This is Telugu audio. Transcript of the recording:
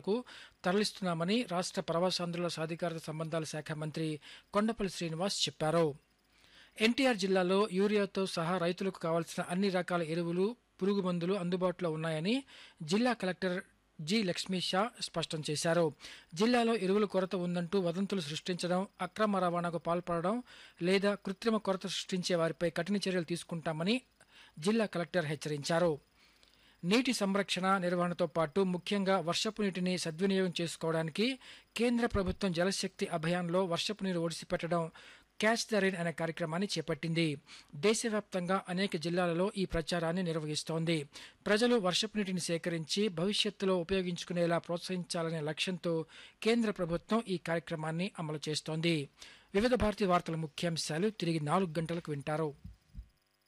ప్రాంతాలకు తరలిస్తున్నామని రాష్ట్ర ప్రవాసాంధ్రుల సాధికారత సంబంధాల శాఖ మంత్రి కొండపల్లి శ్రీనివాస్ చెప్పారు ఎన్టీఆర్ జిల్లాలో యూరియాతో సహా రైతులకు కావాల్సిన అన్ని రకాల ఎరువులు పురుగు మందులు అందుబాటులో ఉన్నాయని జిల్లా కలెక్టర్ జి లక్ష్మీ షా స్పష్టం చేశారు జిల్లాలో ఎరువుల కొరత ఉందంటూ వదంతులు సృష్టించడం అక్రమ రవాణాకు పాల్పడడం లేదా కృత్రిమ కొరత సృష్టించే వారిపై కఠిన చర్యలు తీసుకుంటామని జిల్లా కలెక్టర్ హెచ్చరించారు నీటి సంరక్షణ నిర్వహణతో పాటు ముఖ్యంగా వర్షపు నీటిని సద్వినియోగం చేసుకోవడానికి కేంద్ర ప్రభుత్వం జలశక్తి అభియాన్లో వర్షపు నీరు ఒడిసిపెట్టడం క్యాచ్ ద రైన్ అనే కార్యక్రమాన్ని చేపట్టింది దేశవ్యాప్తంగా అనేక జిల్లాలలో ఈ ప్రచారాన్ని నిర్వహిస్తోంది ప్రజలు వర్షపు నీటిని సేకరించి భవిష్యత్తులో ఉపయోగించుకునేలా ప్రోత్సహించాలనే లక్ష్యంతో కేంద్ర ప్రభుత్వం ఈ కార్యక్రమాన్ని అమలు చేస్తోంది వివిధ భారతీయ వార్తల ముఖ్యాంశాలు తిరిగి నాలుగు గంటలకు వింటారు